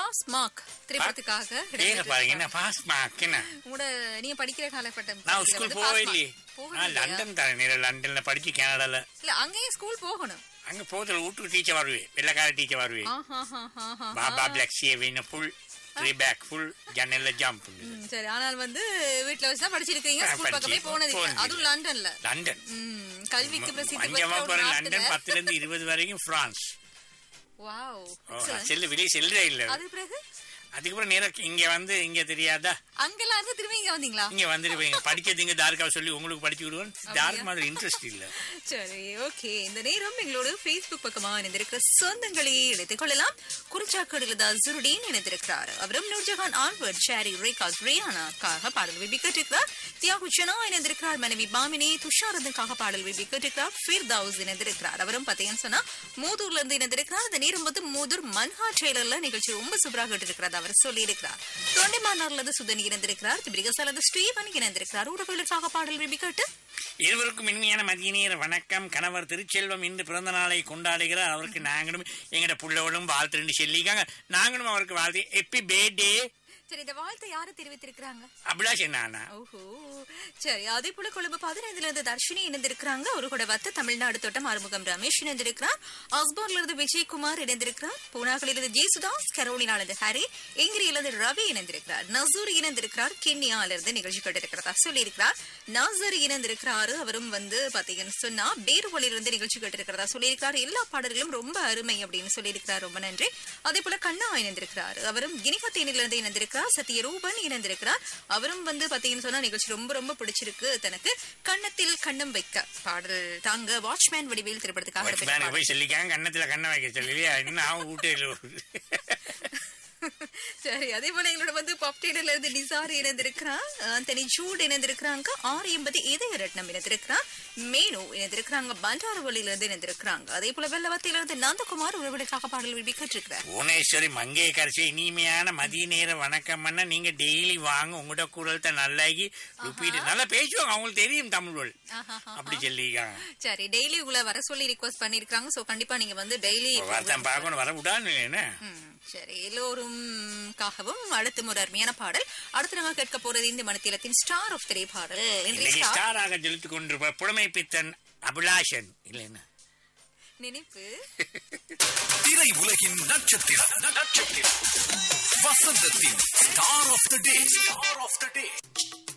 Pass mark திரைப்படத்துக்காக பேரை இடம்பெற்ற பாருங்க என்ன பாஸ் மார்க் என்ன உங்களோட நீங்க படிக்கிற காலகட்டம் நான் பகுதியில ஸ்கூல் வந்து போகவே pass mark. இல்லையே போகவே நான் இல்லையா? லண்டன் தரேன் நேர லண்டன்ல படிச்சு கனடால இல்ல அங்கேயும் ஸ்கூல் போகணும் அங்க போதில் வீட்டுக்கு டீச்சர் வருவே வெள்ளக்கார டீச்சர் வருவே ஆஹாஹாஹாஹா. Baba black சேவின full three bag full ஜன்னல்ல jump ம், சரி ஆனால் வந்து வீட்ல வச்சு தான் படிச்சிருக்கீங்க ஆ, ஸ்கூல் பக்கமே படிச்சு, போனது இல்ல. போனது அதுவும் இல்ல. லண்டன்ல லண்டன் ம், கல்விக்கு பிரசித்தி அஞ்சமா பெற்ற போற ஒரு லண்டன் நாட்டுல பத்துல இருந்து இருபது வரைக்கும் பிரான்ஸ் வாவ் ஓ, நான் செல்லு வெளியே செல்றே இல்ல அது பிறகு அதுக்கப்புறம் நேரம் இங்க வந்து இங்க தெரியாதா அங்கெல்லாம் இருந்து திரும்பி இங்க வந்தீங்களா இங்க வந்துருப்பீங்க படிக்கிறது இங்க தாருக்காவை சொல்லி உங்களுக்கு படிச்சு விடுவோம் தாருக்கு மாதிரி இன்ட்ரெஸ்ட் இல்ல சரி ஓகே இந்த நேரம் எங்களோட Facebook பக்கமா இணைந்திருக்கிற சொந்தங்களே இணைத்துக் கொள்ளலாம் குறிச்சாக்கடில் தான் ஜுருடீன் இணைந்திருக்கிறார் அவரும் நூர்ஜஹான் ஆல்வர்ட் ஷாரி ரேகாஸ் ரியானாக்காக பாடல் விபி கேட்டிருக்கிறார் தியாகு ஜனா இணைந்திருக்கிறார் மனைவி பாமினி துஷாரதுக்காக பாடல் விபி கேட்டிருக்கிறார் ஃபிர்தவுஸ் இணைந்திருக்கிறார் அவரும் பார்த்தீங்கன்னு சொன்னா மூதூர்ல இருந்து இணைந்திருக்கிறார் இந்த நேரம் வந்து மூதூர் மன்ஹா ட்ரெயிலர்ல நிகழ்ச்சி ரொம்ப சூப்பராக கேட்டிருக்கிறார் அவர் சொல்லியிருக்கிறார் தொண்டைமானார்ல இருந்து சுதன் இணைந்திருக்கிறார் திபிரிகசால இருந்து ஸ்ரீவன் இணைந்திருக்கிறார் உறவுகளுக்காக பாடல் விபி கேட்டு இருவருக்கும் இனிமையான மதிய நேர வணக்கம் கணவர் திருச்செல்வம் இன்று பிறந்த நாளை கொண்டாடுகிறார் அவருக்கு நாங்களும் எங்கட புள்ளவளும் வாழ்த்து சொல்லிக்காங்க நாங்களும் அவருக்கு வாழ்த்து எப்பி பேர்டே சரி இந்த வாழ்த்தை யாரு தெரிவித்திருக்கிறாங்க அபிலாஷ் என்ன ஓஹோ சரி அதே போல கொழும்பு பதினைந்துல இருந்து தர்ஷினி இணைந்திருக்கிறாங்க ஒரு கூட வத்த தமிழ்நாடு தோட்டம் ஆறுமுகம் ரமேஷ் இணைந்திருக்கிறார் ஆஸ்போர்ல இருந்து விஜயகுமார் இணைந்திருக்கிறார் பூனாகளில் இருந்து ஜேசுதாஸ் கரோலினால இருந்து ஹரி எங்கிரியில இருந்து ரவி இணைந்திருக்கிறார் நசூர் இணைந்திருக்கிறார் கிண்ணியால இருந்து நிகழ்ச்சி கேட்டிருக்கிறதா சொல்லியிருக்கிறார் நாசர் இணைந்திருக்கிறாரு அவரும் வந்து பாத்தீங்கன்னு சொன்னா பேருவழியில இருந்து நிகழ்ச்சி கேட்டிருக்கிறதா சொல்லியிருக்கிறார் எல்லா பாடல்களும் ரொம்ப அருமை அப்படின்னு சொல்லியிருக்கிறார் ரொம்ப நன்றி அதே போல கண்ணா இணைந்திருக்கிறார் அவரும் கினிகத்தேனில இருந்து இணைந்திருக்கிறார் சத்யரூபன் இணைந்திருக்கிறார் அவரும் வந்து பாத்தீங்கன்னு சொன்னா நிகழ்ச்சி ரொம்ப ரொம்ப பிடிச்சிருக்கு தனக்கு கண்ணத்தில் கண்ணம் வைக்க பாடல் தாங்க வாட்ச்மேன் வடிவேல் திரைப்படத்துக்காக இடம்பெற்ற வாட்ச்மேனுக்கு பாடல். போய் சொல்லிக்காங்க கண்ணத்துல கண்ணை வைக்க சொல்லலையா இன்னும் அவன் வீட்டு சரி அதே போல எங்களோட வந்து பப்டேடல இருந்து நிசார் இணைந்திருக்கிறான் ஆந்தனி ஜூட் இணைந்திருக்கிறாங்க ஆறு எண்பது இதய ரத்னம் இணைந்திருக்கிறான் மேனு இணைந்திருக்கிறாங்க பண்டாரவழியில இருந்து இணைந்திருக்கிறாங்க அதே போல வெள்ளவத்தில இருந்து நந்தகுமார் உறவுகளுக்காக பாடல் விரும்பி கேட்டிருக்கிறார் புவனேஸ்வரி மங்கைய கரைச்சி இனிமையான மதிய நேர வணக்கம் பண்ண நீங்க டெய்லி வாங்க உங்களோட குரல்த்த நல்லாகி ரிப்பீட் நல்லா பேசுவாங்க அவங்களுக்கு தெரியும் தமிழ் ஆஹாஹா. அப்படி சொல்லிக்காங்க சரி டெய்லி உங்களை வர சொல்லி ரிக்வஸ்ட் பண்ணிருக்காங்க சோ கண்டிப்பா நீங்க வந்து டெய்லி வரத்தான் பார்க்கணும் வர விடான்னு என்ன சரி எல்லோரும் காகவும் அடுத்த ஒரு அருமையான பாடல் அடுத்து நாங்க கேட்க போறது இந்த மனத்திலத்தின் ஸ்டார் ஆஃப் திரை பாடல் இன்றைய இன்னைக்கு star ஸ்டாராக ஜெலித்துக் கொண்டிருப்ப புலமை பித்தன் அபிலாஷன் இல்லைன்னா நினைப்பு திரை உலகின் நட்சத்திரம் நட்சத்திரம் வசந்தத்தின் star of the day star of the day